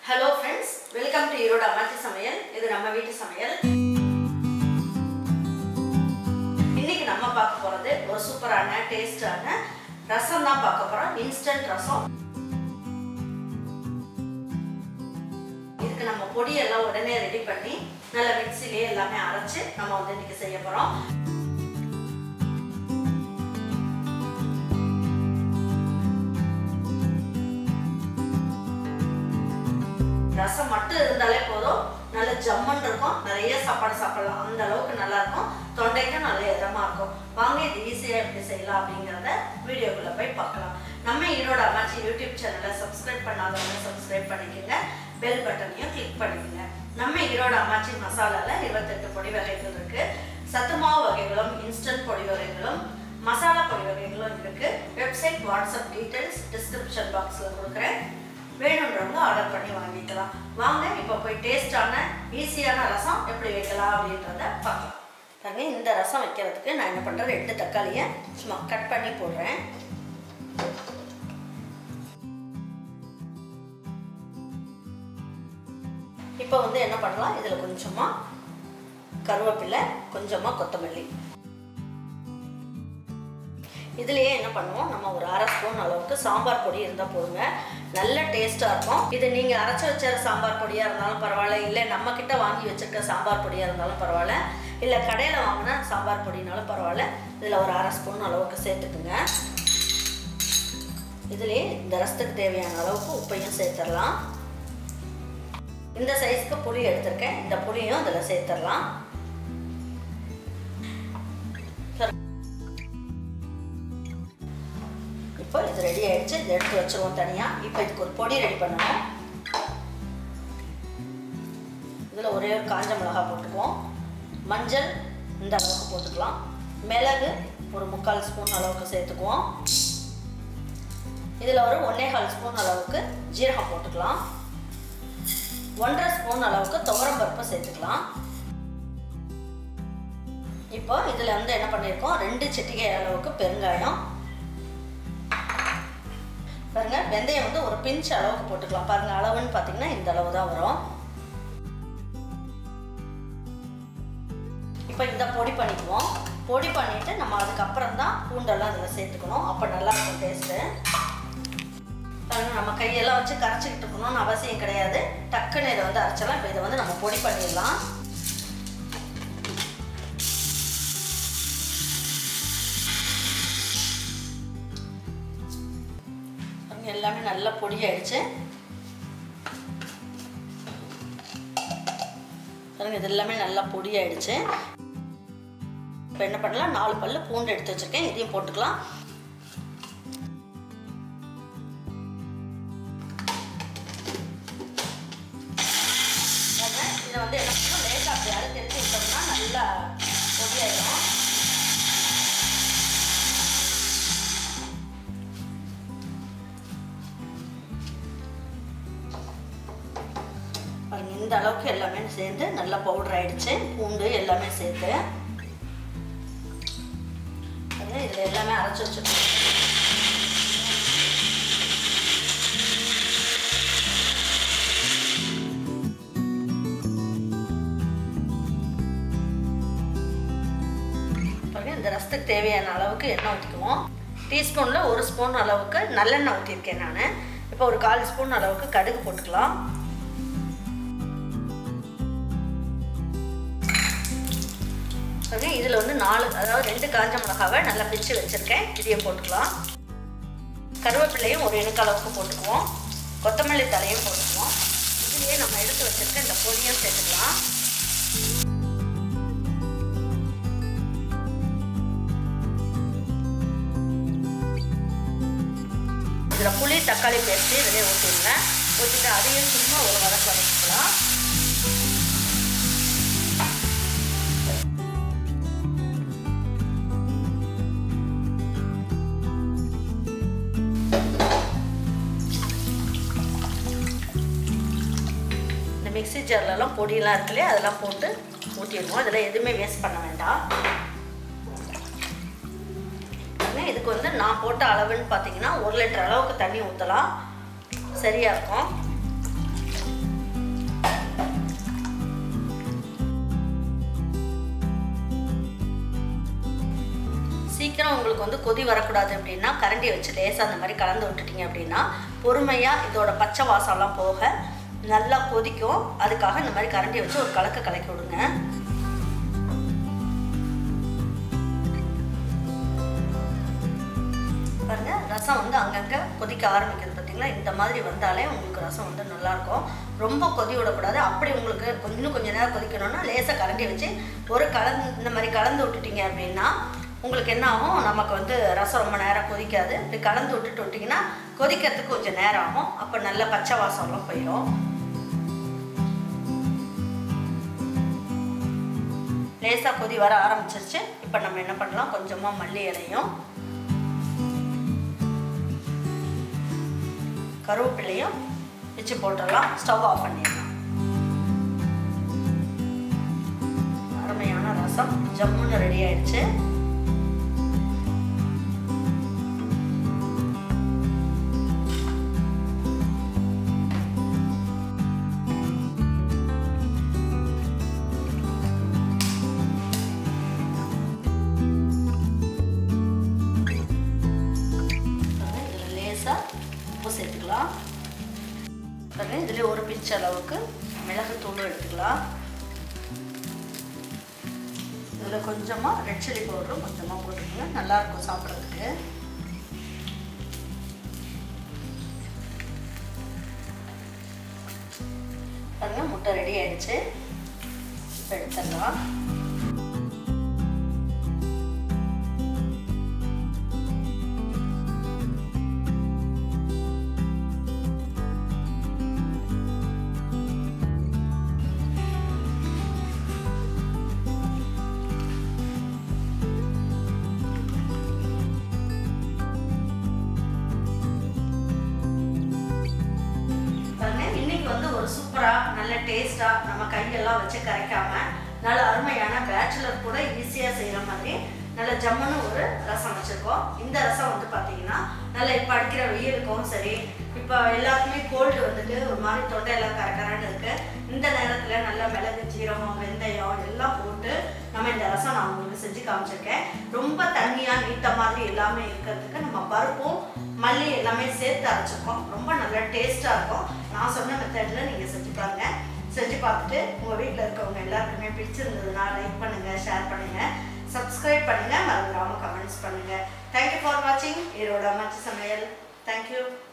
hello friends welcome to Erode அம்மாச்சி சமையல் இது நம்ம வீட்டு சமையல் இன்னைக்கு நம்ம பார்க்க போகிறது ஒரு சூப்பரான டேஸ்டான ரசம் தான் பார்க்க போகிறோம் இன்ஸ்டன்ட் ரசம் இதுக்கு நம்ம பொடியெல்லாம் உடனே ரெடி பண்ணி நல்ல மிக்சிலேயே எல்லாமே அரைச்சு நம்ம வந்து இன்னைக்கு செய்ய போகிறோம் ரசம் மட்டும் இருந்தாலே போதும் நல்ல ஜம்மன் இருக்கும் நிறைய சாப்பாடு சாப்பிடலாம் அந்த அளவுக்கு நல்லா இருக்கும் தொண்டைக்கும் நல்ல இதமா இருக்கும் வாங்க இது ஈஸியாக எப்படி செய்யலாம் அப்படிங்கிறத வீடியோக்குள்ள போய் பார்க்கலாம் நம்ம ஈரோட அம்மாச்சி யூடியூப் சேனலை சப்ஸ்கிரைப் பண்ணாதவங்க சப்ஸ்கிரைப் பண்ணிக்கோங்க பெல் பட்டனையும் கிளிக் பண்ணிக்கோங்க நம்ம ஈரோட அம்மாச்சி மசாலால இருபத்தெட்டு பொடி வகைகள் இருக்கு சத்து மாவு வகைகளும் இன்ஸ்டன்ட் பொடி வகைகளும் மசாலா பொடி வகைகளும் இருக்கு வெப்சைட் வாட்ஸ்அப் டீடைல்ஸ் டிஸ்கிரிப்ஷன் பாக்ஸில் கொடுக்குறேன் வேணுன்றவங்க ஆர்டர் பண்ணி வாங்கிக்கலாம் வாங்க இப்போ போய் டேஸ்டான ஈஸியான ரசம் எப்படி வைக்கலாம் அப்படின்றத பார்க்கலாம் பாருங்க இந்த ரசம் வைக்கிறதுக்கு நான் என்ன பண்ணுறேன் ரெண்டு தக்காளியை சும்மா கட் பண்ணி போடுறேன் இப்போ வந்து என்ன பண்ணலாம் இதில் கொஞ்சமாக கருவேப்பிலை கொஞ்சமாக கொத்தமல்லி இதுலேயே என்ன பண்ணுவோம் நம்ம ஒரு அரை ஸ்பூன் அளவுக்கு சாம்பார் பொடி இருந்தால் போடுங்க நல்ல டேஸ்ட்டாக இருக்கும் இது நீங்கள் அரைச்சி வச்ச சாம்பார் பொடியாக இருந்தாலும் பரவாயில்ல இல்லை நம்ம கிட்ட வாங்கி வச்சிருக்க சாம்பார் பொடியாக இருந்தாலும் பரவாயில்ல இல்லை கடையில் வாங்கின சாம்பார் பொடினாலும் பரவாயில்ல இதில் ஒரு அரை ஸ்பூன் அளவுக்கு சேர்த்துக்குங்க இதுலேயே இந்த ரசத்துக்கு தேவையான அளவுக்கு உப்பையும் சேர்த்துடலாம் இந்த சைஸ்க்கு புளி எடுத்திருக்கேன் இந்த புளியும் இதில் சேர்த்துடலாம் இப்போ இது ரெடி ஆயிடுச்சு இதை எடுத்து வச்சிருவோம் தனியாக இப்போ இதுக்கு ஒரு பொடி ரெடி பண்ணணும் இதில் ஒரே ஒரு காஞ்ச மிளகா போட்டுக்குவோம் மஞ்சள் இந்த அளவுக்கு போட்டுக்கலாம் மிளகு ஒரு முக்கால் ஸ்பூன் அளவுக்கு சேர்த்துக்குவோம் இதில் ஒரு ஒன்றே கால் ஸ்பூன் அளவுக்கு ஜீரகம் போட்டுக்கலாம் ஒன்றரை ஸ்பூன் அளவுக்கு துவரம் பருப்பு சேர்த்துக்கலாம் இப்போ இதில் வந்து என்ன பண்ணியிருக்கோம் ரெண்டு சிட்டிகை அளவுக்கு பெருங்காயம் பாருங்க வெந்தயம் வந்து ஒரு பிஞ்ச் அளவுக்கு போட்டுக்கலாம் பாருங்க அளவுன்னு பார்த்தீங்கன்னா இந்த அளவு தான் வரும் இப்போ இந்த பொடி பண்ணிக்குவோம் பொடி பண்ணிட்டு நம்ம அதுக்கப்புறம் தான் பூண்டெல்லாம் அதில் சேர்த்துக்கணும் அப்போ நல்லா இருக்கும் டேஸ்ட்டு பாருங்க நம்ம கையெல்லாம் வச்சு கரைச்சிக்கிட்டு இருக்கணும்னு அவசியம் கிடையாது டக்குன்னு இதை வந்து அரைச்சலாம் இப்போ இதை வந்து நம்ம பொடி பண்ணிடலாம் எல்லாமே நல்லா பொடியாயிடுச்சு பாருங்க இது எல்லாமே நல்லா பொடியாயிடுச்சு இப்போ என்ன பண்ணலாம் நாலு பல்லு பூண்டு எடுத்து வச்சுருக்கேன் இதையும் போட்டுக்கலாம் இதை வந்து என்ன பண்ணணும் லேசாக அப்படி அறுத்து எடுத்து விட்டோம்னா நல்லா பொடியாயிடும் பாருங்க இந்த அளவுக்கு எல்லாமே சேர்ந்து நல்லா பவுடர் ஆயிடுச்சு பூண்டு எல்லாமே சேர்த்து இதில் எல்லாமே அரைச்சி வச்சுருக்கோம் பாருங்க இந்த ரசத்துக்கு தேவையான அளவுக்கு எண்ணெய் ஊற்றிக்குவோம் டீஸ்பூனில் ஒரு ஸ்பூன் அளவுக்கு நல்லெண்ணெய் ஊற்றிருக்கேன் நான் இப்போ ஒரு கால் ஸ்பூன் அளவுக்கு கடுகு போட்டுக்கலாம் இதில் வந்து நாலு அதாவது ரெண்டு காஞ்ச மிளகாவை நல்லா பிச்சு வச்சுருக்கேன் இதையும் போட்டுக்கலாம் கருவேப்பிலையும் ஒரு இணுக்கு அளவுக்கு போட்டுக்குவோம் கொத்தமல்லி தலையும் போட்டுக்குவோம் இதுலேயே நம்ம எடுத்து வச்சுருக்க இந்த பொடியும் சேர்த்துக்கலாம் இதில் புளி தக்காளி பேஸ்ட்டு இதிலே ஊற்றிடுங்க ஊற்றிட்டு அதையும் சும்மா ஒரு வதக்கு வதக்கிக்கலாம் மிக்சி ஜார்லலாம் பொடியெல்லாம் இருக்கு இல்லையா அதெல்லாம் போட்டு ஊற்றிடுவோம் இதெல்லாம் எதுவுமே வேஸ்ட் பண்ண வேண்டாம் இதுக்கு வந்து நான் போட்ட அளவுன்னு பார்த்தீங்கன்னா ஒரு லிட்டர் அளவுக்கு தண்ணி ஊற்றலாம் சரியாக இருக்கும் கொஞ்சம் உங்களுக்கு வந்து கொதி வரக்கூடாது அப்படின்னா கரண்டியை வச்சு லேசாக அந்த மாதிரி கலந்து விட்டுட்டீங்க அப்படின்னா பொறுமையாக இதோட பச்சை வாசம்லாம் போக நல்லா கொதிக்கும் அதுக்காக இந்த மாதிரி கரண்டியை வச்சு ஒரு கலக்க கலக்கி விடுங்க பாருங்க ரசம் வந்து அங்கங்கே கொதிக்க ஆரம்பிக்குது பார்த்தீங்களா இந்த மாதிரி வந்தாலே உங்களுக்கு ரசம் வந்து நல்லாயிருக்கும் ரொம்ப கொதி விடக்கூடாது அப்படி உங்களுக்கு இன்னும் கொஞ்சம் நேரம் கொதிக்கணும்னா லேசாக கரண்டி வச்சு ஒரு கலந்து இந்த மாதிரி கலந்து விட்டுட்டீங்க அப்படின்னா உங்களுக்கு என்ன ஆகும் நமக்கு வந்து ரசம் ரொம்ப நேரம் கொதிக்காது இப்படி கலந்து விட்டுட்டு விட்டிங்கன்னா கொதிக்கிறதுக்கு கொஞ்சம் நேரம் ஆகும் அப்போ நல்ல பச்சை வாசம்லாம் போயிடும் லேசாக கொதி வர ஆரம்பிச்சிருச்சு இப்போ நம்ம என்ன பண்ணலாம் கொஞ்சமாக மல்லி இலையும் கருவேப்பிலையும் வச்சு போட்டுடலாம் ஸ்டவ் ஆஃப் பண்ணிடலாம் அருமையான ரசம் ஜம்முன்னு ரெடி ஆயிடுச்சு இதில் லேசாக உப்பு சேர்த்துக்கலாம் பாருங்க இதில் ஒரு பிஞ்ச் அளவுக்கு மிளகுத்தூள் எடுத்துக்கலாம் இதில் கொஞ்சமாக ரெட் சில்லி பவுடரும் கொஞ்சமாக போட்டுக்கோங்க நல்லாயிருக்கும் சாப்பிட்றதுக்கு பாருங்க முட்டை ரெடி ஆயிடுச்சு இப்போ எடுத்துடலாம் பாருங்க இன்னைக்கு வந்து ஒரு சூப்பரா நல்ல டேஸ்டா நம்ம கையெல்லாம் வச்சு கரைக்காம நல்ல அருமையான பேச்சுலர் கூட ஈஸியா செய்யற மாதிரி நல்ல ஜம்முன்னு ஒரு ரசம் வச்சிருக்கோம் இந்த ரசம் வந்து பாத்தீங்கன்னா நல்ல இப்போ அடிக்கிற வெயிலுக்கும் சரி இப்போ எல்லாருக்குமே கோல்டு வந்துட்டு ஒரு மாதிரி தொண்டையெல்லாம் கரகரன்னு இருக்கு இந்த நேரத்துல நல்ல மிளகு ஜீரகம் வெந்தயம் எல்லாம் போட்டு நம்ம இந்த ரசம் நான் உங்களுக்கு செஞ்சு காமிச்சிருக்கேன் ரொம்ப தண்ணியா நீட்ட மாதிரி எல்லாமே இருக்கிறதுக்கு நம்ம பருப்பும் மல்லி எல்லாமே சேர்த்து அரைச்சிருக்கோம் ரொம்ப நல்லா டேஸ்ட்டாக இருக்கும் நான் சொன்ன மெத்தடில் நீங்கள் செஞ்சு பாருங்க செஞ்சு பார்த்துட்டு உங்கள் வீட்டில் இருக்கவங்க எல்லாருக்குமே பிடிச்சிருந்ததுன்னா லைக் பண்ணுங்கள் ஷேர் பண்ணுங்கள் சப்ஸ்கிரைப் பண்ணுங்கள் மறந்துடாமல் கமெண்ட்ஸ் பண்ணுங்கள் தேங்க்யூ ஃபார் வாட்சிங் ஈரோட மச்ச சமையல் தேங்க்யூ